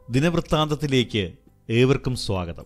ദിനവൃത്താന്തത്തിലേക്ക് ഏവർക്കും സ്വാഗതം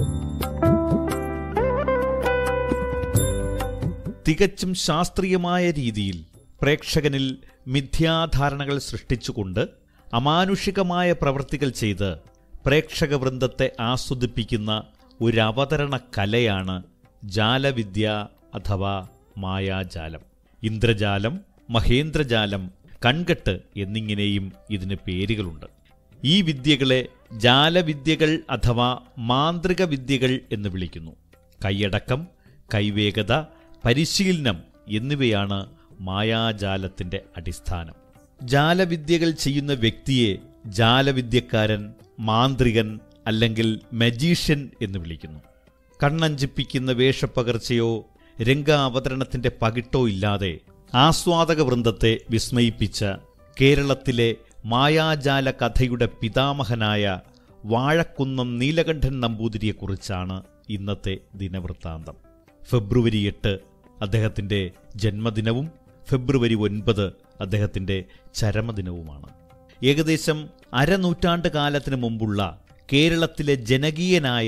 തികച്ചും ശാസ്ത്രീയമായ രീതിയിൽ പ്രേക്ഷകനിൽ മിഥ്യാധാരണകൾ സൃഷ്ടിച്ചുകൊണ്ട് അമാനുഷികമായ പ്രവൃത്തികൾ ചെയ്ത് പ്രേക്ഷക വൃന്ദത്തെ ആസ്വദിപ്പിക്കുന്ന ഒരു അവതരണ കലയാണ് ജാലവിദ്യ അഥവാ മായാജാലം ഇന്ദ്രജാലം മഹേന്ദ്രജാലം കൺകെട്ട് എന്നിങ്ങനെയും ഇതിന് പേരുകളുണ്ട് ഈ വിദ്യകളെ ജാലവിദ്യകൾ അഥവാ മാന്ത്രിക വിദ്യകൾ എന്ന് വിളിക്കുന്നു കൈയടക്കം കൈവേഗത പരിശീലനം എന്നിവയാണ് മായാജാലത്തിന്റെ അടിസ്ഥാനം ജാലവിദ്യകൾ ചെയ്യുന്ന വ്യക്തിയെ ജാലവിദ്യക്കാരൻ മാന്ത്രികൻ അല്ലെങ്കിൽ മജീഷ്യൻ എന്ന് വിളിക്കുന്നു കണ്ണഞ്ചിപ്പിക്കുന്ന വേഷപ്പകർച്ചയോ രംഗാവതരണത്തിന്റെ പകിട്ടോ ഇല്ലാതെ ആസ്വാദക വൃന്ദത്തെ വിസ്മയിപ്പിച്ച കേരളത്തിലെ മായാജാല കഥയുടെ പിതാമഹനായ വാഴക്കുന്നം നീലകണ്ഠൻ നമ്പൂതിരിയെക്കുറിച്ചാണ് ഇന്നത്തെ ദിനവൃത്താന്തം ഫെബ്രുവരി എട്ട് അദ്ദേഹത്തിന്റെ ജന്മദിനവും ഫെബ്രുവരി ഒൻപത് അദ്ദേഹത്തിന്റെ ചരമദിനവുമാണ് ഏകദേശം അരനൂറ്റാണ്ട് കാലത്തിന് മുമ്പുള്ള കേരളത്തിലെ ജനകീയനായ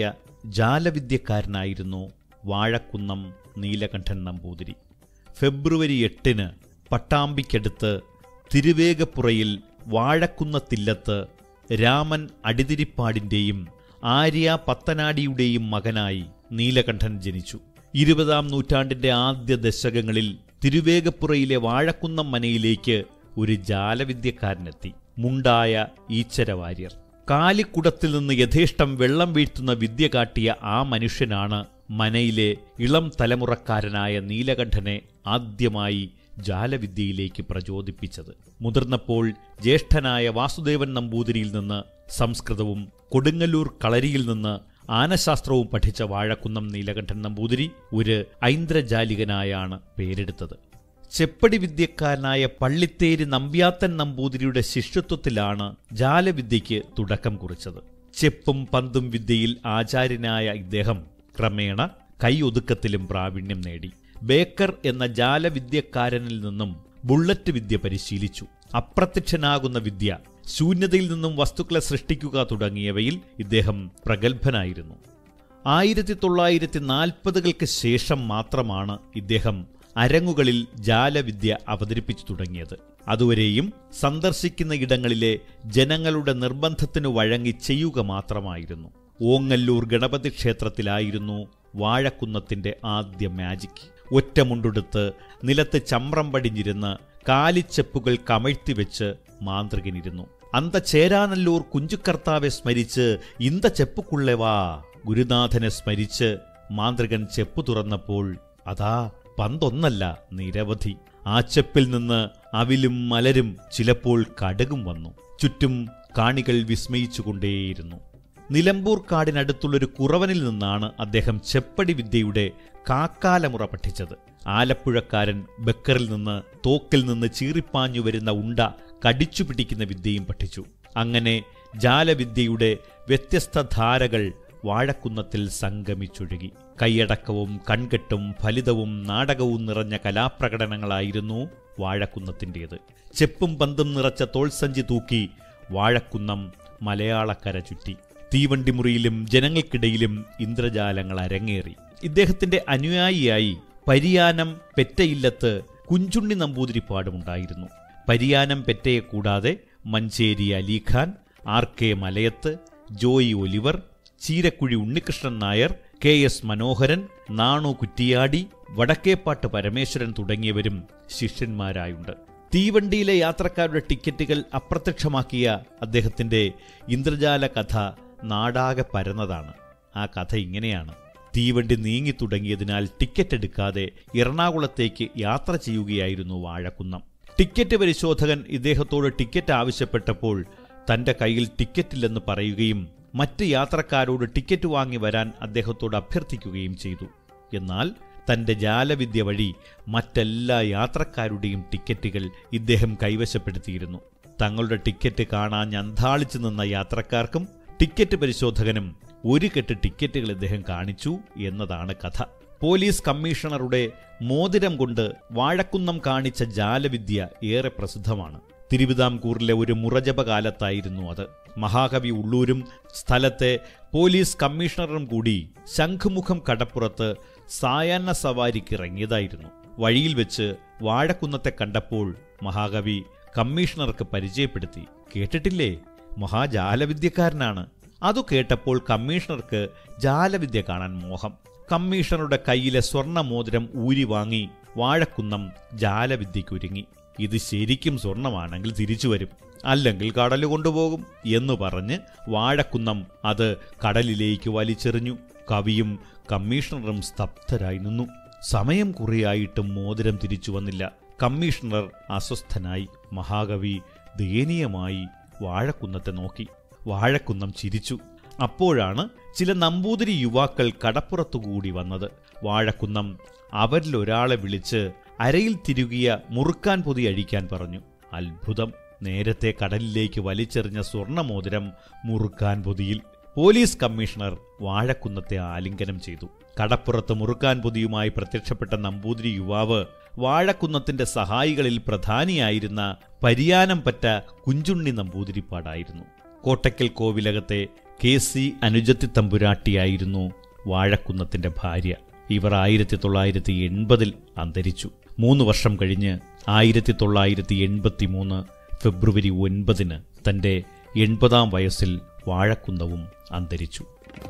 ജാലവിദ്യക്കാരനായിരുന്നു വാഴക്കുന്നം നീലകണ്ഠൻ നമ്പൂതിരി ഫെബ്രുവരി എട്ടിന് പട്ടാമ്പിക്കടുത്ത് തിരുവേഗപ്പുറയിൽ വാഴക്കുന്നത്തില്ലത്ത് രാമൻ അടിതിരിപ്പാടിന്റെയും ആര്യ പത്തനാടിയുടെയും മകനായി നീലകണ്ഠൻ ജനിച്ചു ഇരുപതാം നൂറ്റാണ്ടിന്റെ ആദ്യ ദശകങ്ങളിൽ തിരുവേഗപ്പുറയിലെ വാഴക്കുന്നം മനയിലേക്ക് ഒരു ജാലവിദ്യക്കാരനെത്തി മുണ്ടായ ഈച്ചരവാര്യർ കാലിക്കുടത്തിൽ നിന്ന് യഥേഷ്ടം വെള്ളം വീഴ്ത്തുന്ന വിദ്യ കാട്ടിയ ആ മനുഷ്യനാണ് മനയിലെ ഇളം തലമുറക്കാരനായ നീലകണ്ഠനെ ആദ്യമായി ജാലവിദ്യയിലേക്ക് പ്രചോദിപ്പിച്ചത് മുതിർന്നപ്പോൾ ജ്യേഷ്ഠനായ വാസുദേവൻ നമ്പൂതിരിയിൽ നിന്ന് സംസ്കൃതവും കൊടുങ്ങല്ലൂർ കളരിയിൽ നിന്ന് ആനശാസ്ത്രവും പഠിച്ച വാഴക്കുന്നം നീലകണ്ഠൻ നമ്പൂതിരി ഒരു ഐന്ദ്രജാലികനായാണ് പേരെടുത്തത് ചെപ്പടി വിദ്യക്കാരനായ പള്ളിത്തേരി നമ്പ്യാത്തൻ നമ്പൂതിരിയുടെ ശിഷ്യത്വത്തിലാണ് ജാലവിദ്യയ്ക്ക് തുടക്കം കുറിച്ചത് ചെപ്പും പന്തും വിദ്യയിൽ ആചാര്യനായ ഇദ്ദേഹം ക്രമേണ കൈയൊതുക്കത്തിലും പ്രാവീണ്യം നേടി ബേക്കർ എന്ന ജാലവിദ്യക്കാരനിൽ നിന്നും ബുള്ളറ്റ് വിദ്യ പരിശീലിച്ചു അപ്രത്യക്ഷനാകുന്ന വിദ്യ ശൂന്യതയിൽ നിന്നും വസ്തുക്കളെ സൃഷ്ടിക്കുക തുടങ്ങിയവയിൽ ഇദ്ദേഹം പ്രഗത്ഭനായിരുന്നു ആയിരത്തി തൊള്ളായിരത്തി നാൽപ്പതുകൾക്ക് ശേഷം മാത്രമാണ് ഇദ്ദേഹം അരങ്ങുകളിൽ ജാലവിദ്യ അവതരിപ്പിച്ചു തുടങ്ങിയത് അതുവരെയും സന്ദർശിക്കുന്ന ഇടങ്ങളിലെ ജനങ്ങളുടെ നിർബന്ധത്തിനു വഴങ്ങി ചെയ്യുക മാത്രമായിരുന്നു ഓങ്ങല്ലൂർ ഗണപതി ക്ഷേത്രത്തിലായിരുന്നു വാഴക്കുന്നത്തിന്റെ ആദ്യ മാജിക് ഒറ്റമുണ്ടെടുത്ത് നിലത്ത് ചമ്രം പടിഞ്ഞിരുന്ന് കാലിച്ചെപ്പുകൾ കമഴ്ത്തിവെച്ച് മാന്ത്രികനിരുന്നു അന്ത ചേരാനല്ലൂർ കുഞ്ചുക്കർത്താവെ സ്മരിച്ച് ഇന്ത ചെപ്പുക്കുള്ളവാ ഗുരുനാഥനെ സ്മരിച്ച് മാന്ത്രികൻ ചെപ്പു തുറന്നപ്പോൾ അതാ പന്തൊന്നല്ല നിരവധി ആ ചെപ്പിൽ നിന്ന് അവിലും മലരും ചിലപ്പോൾ കടുകും വന്നു ചുറ്റും കാണികൾ വിസ്മയിച്ചുകൊണ്ടേയിരുന്നു നിലമ്പൂർ കാടിനടുത്തുള്ളൊരു കുറവനിൽ നിന്നാണ് അദ്ദേഹം ചെപ്പടി വിദ്യയുടെ കാക്കാലമുറ പഠിച്ചത് ആലപ്പുഴക്കാരൻ ബക്കറിൽ നിന്ന് തോക്കിൽ നിന്ന് ചീറിപ്പാഞ്ഞു വരുന്ന ഉണ്ട കടിച്ചു പിടിക്കുന്ന വിദ്യയും പഠിച്ചു അങ്ങനെ ജാലവിദ്യയുടെ വ്യത്യസ്ത ധാരകൾ വാഴക്കുന്നത്തിൽ സംഗമിച്ചൊഴുകി കൈയടക്കവും കൺകെട്ടും ഫലിതവും നാടകവും നിറഞ്ഞ കലാപ്രകടനങ്ങളായിരുന്നു വാഴക്കുന്നത്തിൻ്റേത് ചെപ്പും പന്തും നിറച്ച തോൾസഞ്ചി തൂക്കി വാഴക്കുന്നം മലയാളക്കര ചുറ്റി തീവണ്ടിമുറിയിലും ജനങ്ങൾക്കിടയിലും ഇന്ദ്രജാലങ്ങൾ അരങ്ങേറി ഇദ്ദേഹത്തിന്റെ അനുയായിയായി പരിയാനം പെറ്റയില്ലത്ത് കുഞ്ചുണ്ണി നമ്പൂതിരിപ്പാടുമുണ്ടായിരുന്നു പരിയാനം പെറ്റയെ കൂടാതെ Manjeri Alikhan R K Malayath Joy Oliver Cheerakuzhi Unnikrishnan Nair K S Manoharan Nanu Kuttiyadi Vadakkepatt Parameswaran തുടങ്ങിയവരും ശിഷ്യന്മാരായുണ്ട് തീവണ്ടിയിലെ യാത്രക്കാരുടെ ടിക്കറ്റുകൾ അപ്രത്യക്ഷമാക്കിയ അദ്ദേഹത്തിന്റെ ഇന്ദ്രജാല കഥ നാടാകെ പരന്നതാണ് ആ കഥ ഇങ്ങനെയാണ് തീവണ്ടി നീങ്ങി തുടങ്ങിയതിനാൽ ടിക്കറ്റ് എടുക്കാതെ എറണാകുളത്തേക്ക് യാത്ര ചെയ്യുകയായിരുന്നു വാഴക്കുന്നം ടിക്കറ്റ് പരിശോധകൻ ഇദ്ദേഹത്തോട് ടിക്കറ്റ് ആവശ്യപ്പെട്ടപ്പോൾ തന്റെ കയ്യിൽ ടിക്കറ്റില്ലെന്ന് പറയുകയും മറ്റ് യാത്രക്കാരോട് ടിക്കറ്റ് വാങ്ങി വരാൻ അദ്ദേഹത്തോട് അഭ്യർത്ഥിക്കുകയും ചെയ്തു എന്നാൽ തന്റെ ജാലവിദ്യ വഴി മറ്റെല്ലാ യാത്രക്കാരുടെയും ടിക്കറ്റുകൾ ഇദ്ദേഹം കൈവശപ്പെടുത്തിയിരുന്നു തങ്ങളുടെ ടിക്കറ്റ് കാണാൻ അന്താളിച്ചു നിന്ന യാത്രക്കാർക്കും ടിക്കറ്റ് പരിശോധകനും ഒരു കെട്ട് ടിക്കറ്റുകൾ ഇദ്ദേഹം കാണിച്ചു എന്നതാണ് കഥ പോലീസ് കമ്മീഷണറുടെ മോതിരം കൊണ്ട് വാഴക്കുന്നം കാണിച്ച ജാലവിദ്യ ഏറെ പ്രസിദ്ധമാണ് തിരുവിതാംകൂറിലെ ഒരു മുറജപ കാലത്തായിരുന്നു അത് മഹാകവി ഉള്ളൂരും സ്ഥലത്തെ പോലീസ് കമ്മീഷണറും കൂടി ശംഖുമുഖം കടപ്പുറത്ത് സായാഹ്ന സവാരിക്ക് ഇറങ്ങിയതായിരുന്നു വഴിയിൽ വെച്ച് വാഴക്കുന്നത്തെ കണ്ടപ്പോൾ മഹാകവി കമ്മീഷണർക്ക് പരിചയപ്പെടുത്തി കേട്ടിട്ടില്ലേ മഹാജാലവിദ്യക്കാരനാണ് അതു കേട്ടപ്പോൾ കമ്മീഷണർക്ക് ജാലവിദ്യ കാണാൻ മോഹം കമ്മീഷണറുടെ കയ്യിലെ സ്വർണ്ണ മോതിരം ഊരി വാങ്ങി വാഴക്കുന്നം ജാലവിദ്യയ്ക്കൊരുങ്ങി ഇത് ശരിക്കും സ്വർണമാണെങ്കിൽ തിരിച്ചു വരും അല്ലെങ്കിൽ കടല് കൊണ്ടുപോകും എന്ന് പറഞ്ഞ് വാഴക്കുന്നം അത് കടലിലേക്ക് വലിച്ചെറിഞ്ഞു കവിയും കമ്മീഷണറും സ്തബ്ധരായി നിന്നു സമയം കുറേയായിട്ടും മോതിരം തിരിച്ചു വന്നില്ല കമ്മീഷണർ അസ്വസ്ഥനായി മഹാകവി ദയനീയമായി വാഴക്കുന്നത്തെ നോക്കി വാഴക്കുന്നം ചിരിച്ചു അപ്പോഴാണ് ചില നമ്പൂതിരി യുവാക്കൾ കടപ്പുറത്തുകൂടി വന്നത് വാഴക്കുന്നം അവരിൽ ഒരാളെ വിളിച്ച് അരയിൽ തിരുകിയ മുറുക്കാൻ പൊതി അഴിക്കാൻ പറഞ്ഞു അത്ഭുതം നേരത്തെ കടലിലേക്ക് വലിച്ചെറിഞ്ഞ സ്വർണമോതിരം മുറുക്കാൻ പൊതിയിൽ പോലീസ് കമ്മീഷണർ വാഴക്കുന്നത്തെ ആലിംഗനം ചെയ്തു കടപ്പുറത്ത് മുറുക്കാൻ പൊതിയുമായി പ്രത്യക്ഷപ്പെട്ട നമ്പൂതിരി യുവാവ് വാഴക്കുന്നത്തിന്റെ സഹായികളിൽ പ്രധാനിയായിരുന്ന പരിയാനം പറ്റ കുഞ്ചുണ്ണി നമ്പൂതിരിപ്പാടായിരുന്നു കോട്ടയ്ക്കൽ കോവിലകത്തെ കെ സി അനുജത്തി തമ്പുരാട്ടിയായിരുന്നു വാഴക്കുന്നത്തിന്റെ ഭാര്യ ഇവർ ആയിരത്തി തൊള്ളായിരത്തി എൺപതിൽ അന്തരിച്ചു മൂന്ന് വർഷം കഴിഞ്ഞ് ആയിരത്തി തൊള്ളായിരത്തി എൺപത്തി മൂന്ന് ഫെബ്രുവരി ഒൻപതിന് തന്റെ എൺപതാം വയസ്സിൽ വാഴക്കുന്നവും അന്തരിച്ചു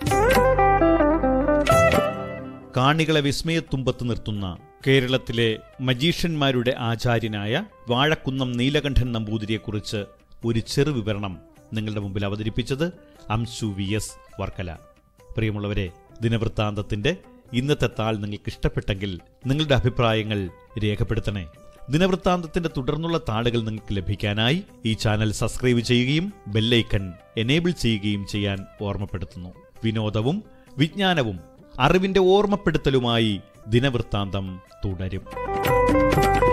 കാണികളെ വിസ്മയത്തുമ്പത്ത് നിർത്തുന്ന കേരളത്തിലെ മജീഷ്യന്മാരുടെ ആചാര്യനായ വാഴക്കുന്നം നീലകണ്ഠൻ നമ്പൂതിരിയെക്കുറിച്ച് ഒരു ചെറു വിവരണം നിങ്ങളുടെ മുമ്പിൽ അവതരിപ്പിച്ചത് അംശു വി എസ് വർക്കല പ്രിയമുള്ളവരെ ദിനവൃത്താന്തത്തിന്റെ ഇന്നത്തെ താൾ നിങ്ങൾക്ക് ഇഷ്ടപ്പെട്ടെങ്കിൽ നിങ്ങളുടെ അഭിപ്രായങ്ങൾ രേഖപ്പെടുത്തണേ ദിനവൃത്താന്തത്തിന്റെ തുടർന്നുള്ള താളുകൾ നിങ്ങൾക്ക് ലഭിക്കാനായി ഈ ചാനൽ സബ്സ്ക്രൈബ് ചെയ്യുകയും ബെല്ലൈക്കൺ എനേബിൾ ചെയ്യുകയും ചെയ്യാൻ ഓർമ്മപ്പെടുത്തുന്നു വിനോദവും വിജ്ഞാനവും അറിവിന്റെ ഓർമ്മപ്പെടുത്തലുമായി ദിനവൃത്താന്തം തുടരും